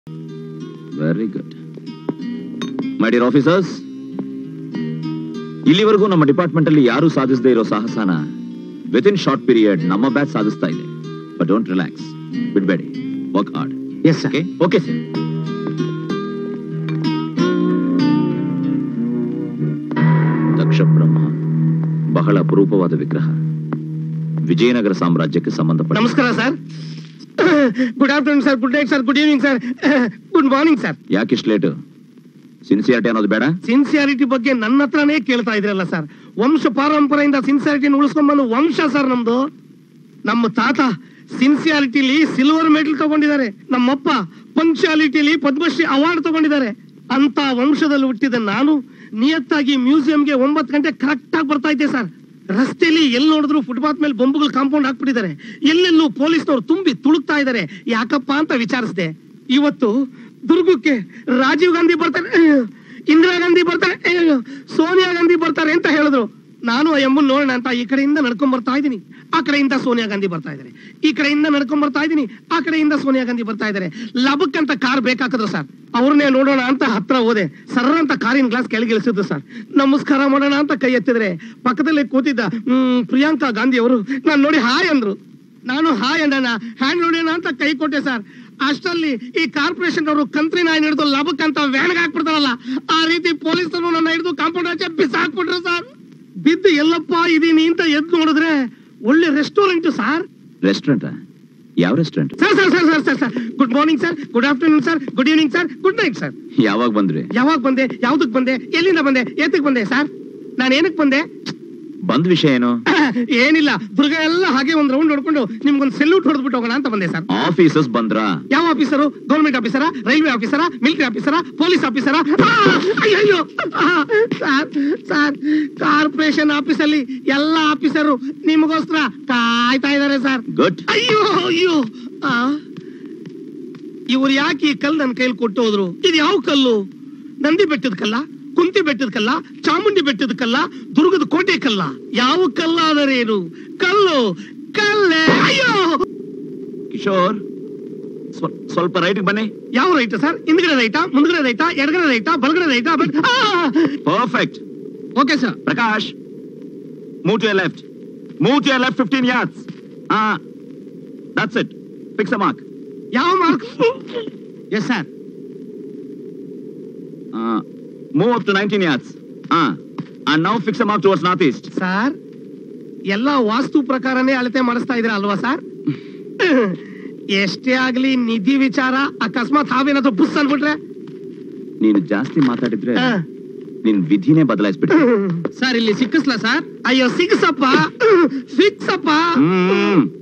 Very good my dear officers ಇಲ್ಲಿವರೆಗೂ ನಮ್ಮ department ಅಲ್ಲಿ ಯಾರು ಸಾಧಿಸದೇ ಇರೋ ಸಾಹಸನ ವಿತ್ ಇನ್ ಶಾರ್ಟ್ ಪೀರಿಯಡ್ ನಮ್ಮ ಬ್ಯಾಚ್ ಸಾಧಿಸ್ತಾ ಇದೆ ಬಟ್ ಡೋಂಟ್ ರಿಲ್ಯಾಕ್ಸ್ ಬಿಡ್ಬೇಡಿ work hard yes sir okay okay sir ದಕ್ಷ ಬ್ರಹ್ಮ ಬಹಳ ಅಪರೂಪವಾದ ವಿಗ್ರಹ ವಿಜಯನಗರ ಸಾಮ್ರಾಜ್ಯಕ್ಕೆ ಸಂಬಂಧಪಟ್ಟ ನಮಸ್ಕಾರ sir good afternoon sir good night sir good evening sir good morning sir ಯಾಕಿಷ್ಟು ಲೇಟ್ ಸಿನ್ಸಿಯಾರಿಟಿ ಅನ್ನೋದು ಬೇಡ ಸಿನ್ಸಿಯಾರಿಟಿ ಬಗ್ಗೆ ನನ್ನ ಹತ್ರನೇ ಕೇಳ್ತಾ ಇದ್ರಲ್ಲ ಸರ್ ವಂಶ ಪಾರಂಪರೆಯಿಂದ ಸಿನ್ಸಿಯಾರಿಟಿನ ಉಳಿಸ್ಕೊಂಡ್ಬಂದು ವಂಶ ಸರ್ ನಮ್ದು ನಮ್ಮ ತಾತ ಸಿನ್ಸಿಯಾರಿಟಿಲಿ ಸಿಲ್ವರ್ ಮೆಡಲ್ ತಗೊಂಡಿದ್ದಾರೆ ನಮ್ಮಪ್ಪ ಪಂಕ್ಚುಯಾಲಿಟಿಲಿ ಪದ್ಮಶ್ರೀ ಅವಾರ್ಡ್ ತಗೊಂಡಿದ್ದಾರೆ ಅಂತ ವಂಶದಲ್ಲಿ ಹುಟ್ಟಿದ ನಾನು ನಿಯತ್ತಾಗಿ ಮ್ಯೂಸಿಯಂಗೆ ಒಂಬತ್ತು ಗಂಟೆ ಕರೆಕ್ಟ್ ಆಗಿ ಬರ್ತಾ ಇದ್ದೆ ಸರ್ ರಸ್ತೆಯಲ್ಲಿ ಎಲ್ಲಿ ನೋಡಿದ್ರು ಫುಟ್ಪಾತ್ ಮೇಲೆ ಬೊಂಬುಗಳು ಕಾಂಪೌಂಡ್ ಹಾಕ್ಬಿಟ್ಟಿದ್ದಾರೆ ಎಲ್ಲೆಲ್ಲೂ ಪೊಲೀಸ್ನವ್ರು ತುಂಬಿ ತುಳುಕ್ತಾ ಇದ್ದಾರೆ ಯಾಕಪ್ಪ ಅಂತ ವಿಚಾರಿಸಿದೆ ಇವತ್ತು ದುರ್ಗಕ್ಕೆ ರಾಜೀವ್ ಗಾಂಧಿ ಬರ್ತಾರೆ ಅಯ್ಯೋ, ಇಂದಿರಾ ಗಾಂಧಿ ಬರ್ತಾರೆ ಅಯ್ಯೋ, ಸೋನಿಯಾ ಗಾಂಧಿ ಬರ್ತಾರೆ ಅಂತ ಹೇಳಿದ್ರು ನಾನು ಆ ಎಮ್ಮನ್ ನೋಡೋಣ ಅಂತ ಈ ಕಡೆಯಿಂದ ನಡ್ಕೊಂಡ್ ಬರ್ತಾ ಇದ್ದೀನಿ ಆ ಕಡೆಯಿಂದ ಸೋನಿಯಾ ಗಾಂಧಿ ಬರ್ತಾ ಇದ್ದಾರೆ ಈ ಕಡೆಯಿಂದ ನಡ್ಕೊಂಡ್ ಬರ್ತಾ ಇದ್ದೀನಿ ಆ ಕಡೆಯಿಂದ ಸೋನಿಯಾ ಗಾಂಧಿ ಬರ್ತಾ ಇದ್ದಾರೆ ಲಬಕ್ ಅಂತ ಕಾರ್ ಬೇಕಾಕಿದ್ರು ಸರ್ ಅವ್ರನ್ನೇ ನೋಡೋಣ ಅಂತ ಹತ್ರ ಹೋದೆ ಸರ್ರ ಅಂತ ಕಾರಿನ ಗ್ಲಾಸ್ ಕೆಳಗಿಳಿಸಿದ್ರು ಸರ್ ನಮಸ್ಕಾರ ಮಾಡೋಣ ಅಂತ ಕೈ ಎತ್ತಿದ್ರೆ ಪಕ್ಕದಲ್ಲಿ ಕೂತಿದ್ದ ಹ್ಮ್, ಪ್ರಿಯಾಂಕಾ ಗಾಂಧಿ ಅವರು ನಾನು ನೋಡಿ ಹಾಯ್ ಅಂದ್ರು ನಾನು ಹಾಯ್ ಅಂಡಣ್ಣ ಹ್ಯಾಂಡ್ ನೋಡೋಣ ಅಂತ ಕೈ ಕೊಟ್ಟೆ ಸರ್ ಅಷ್ಟರಲ್ಲಿ ಈ ಕಾರ್ಪೊರೇಷನ್ ಅವರು ಕಂತ್ರಿ ನಾಯಿ ಹಿಡಿದು ಲಬಕ್ ಅಂತ ವ್ಯಾನ್ಗೆ ಹಾಕ್ಬಿಡ್ತಾರಲ್ಲ ಆ ರೀತಿ ಪೊಲೀಸರು ನನ್ನ ಹಿಡಿದು ಕಾಂಪೌಂಡ್ ಆಚೆ ಬಿಸಾಕ್ಬಿಟ್ರು ಸರ್ ಬಿದ್ದು ಎಲ್ಲಪ್ಪ ಇದೀನಿ ಅಂತ ಎದ್ದು ನೋಡಿದ್ರೆ ಒಳ್ಳೆ ರೆಸ್ಟೋರೆಂಟ್ ಸರ್ ರೆಸ್ಟೋರೆಂಟ್ ಯಾವ restaurant sir sir sir sir sir sir good morning sir good afternoon sir good evening sir good night sir ಯಾವಾಗ ಬಂದ್ರಿ ಯಾವಾಗ ಬಂದೆ ಯಾವ್ದಕ್ ಬಂದೆ ಎಲ್ಲಿಂದ ಬಂದೆ ಏತಕ್ ಬಂದೆ ಸರ್ ನಾನು ಏನಕ್ ಬಂದೆ ಬಂದ್ ವಿಷಯ ಏನು ಏನಿಲ್ಲ ದುರ್ಗ ಎಲ್ಲ ಹಾಗೆ ಒಂದ್ ರೌಂಡ್ ಹೊಡ್ಕೊಂಡು ನಿಮ್ಗೊಂದು ಸೆಲ್ಯೂಟ್ ಹೊಡೆದ್ಬಿಟ್ಟು ಹೋಗೋಣ ಅಂತ ಬಂದೆ ಸರ್ ಆಫೀಸಸ್ ಬಂದ್ರಾ ಯಾವ ಆಫೀಸರು ಗೌರ್ಮೆಂಟ್ ಆಫೀಸರ ರೈಲ್ವೆ ಆಫೀಸರ ಮಿಲಿಟರಿ ಆಫೀಸರ ಪೊಲೀಸ್ ಆಫೀಸರ ಅಯ್ಯೋ ಸರ್ ಸರ್ ಕಾರ್ಪೊರೇಷನ್ ಆಫೀಸಲ್ಲಿ ಎಲ್ಲ ಆಫೀಸರು ನಿಮಗೋಸ್ಕರ ಕಾಯ್ತಾ ಇದಾರೆ ಸರ್ ಗುಡ್ ಅಯ್ಯೋ ಅಯ್ಯೋ ಆ ಇವ್ರು ಯಾಕೆ ಈ ಕಲ್ಲು ನನ್ನ ಕೈಲಿ ಕೊಟ್ಟು ಹೋದ್ರು ಇದು ಯಾವ ಕಲ್ಲು ನಂದಿ ಬೆಟ್ಟದ ಕಲ್ಲ ಕುಂತಿ ಬೆಟ್ಟದ ಕಲ್ಲ ಚಾಮುಂಡಿ ಬೆಟ್ಟದ ಕಲ್ಲ ದುರ್ಗದ ಕೋಟೆ ಕಲ್ಲ ಯಾವ ಕಲ್ಲಾದರೇನು ಕಲ್ಲು ಕಲ್ಲೇ ಅಯ್ಯೋ ಕಿಶೋರ್ ಸ್ವ- ಸ್ವಲ್ಪ ರೈಟ್ ಬನ್ನಿ ಯಾವ ರೈತ ಸರ್ ಹಿಂದ್ಗಡೆ ರೈತಾ ಮುಂದ್ಗಡೆ ರೈತಾ ಎಡಗಡೆ ರೈತಾ ಬಲಗಡೆ ರೈತಾ perfect okay sir Prakash move to left move to left fifteen yards ah that's it fix a mark ಯಾವ mark yes sir move up to nineteen yards ah and now fix a mark towards north east sir ಎಲ್ಲ ವಾಸ್ತು ಪ್ರಕಾರನೇ ಅಳತೆ ಮಾಡಿಸ್ತಾ ಇದ್ರ ಅಲ್ವಾ sir ಎಷ್ಟೇ ಆಗ್ಲಿ ನಿಧಿ ವಿಚಾರ ಅಕಸ್ಮಾತ್ ಹಾವೇನಾದ್ರು ಬುಸ್ ಅನ್ಬಿಟ್ರೆ ನೀನು ಜಾಸ್ತಿ ಮಾತಾಡಿದ್ರೆ ಆ. ನಿನ್ ವಿಧಿನೇ ಬದಲಾಯಿಸ್ಬಿಟ್ಟು ಸರ್ ಇಲ್ಲಿ ಸಿಕ್ಕಿಸ್ಲಾ ಸರ್ ಅಯ್ಯೋ ಸಿಕ್ಸಪ್ಪ ಫಿಕ್ಸಪ್ಪ ಹ್ಮ್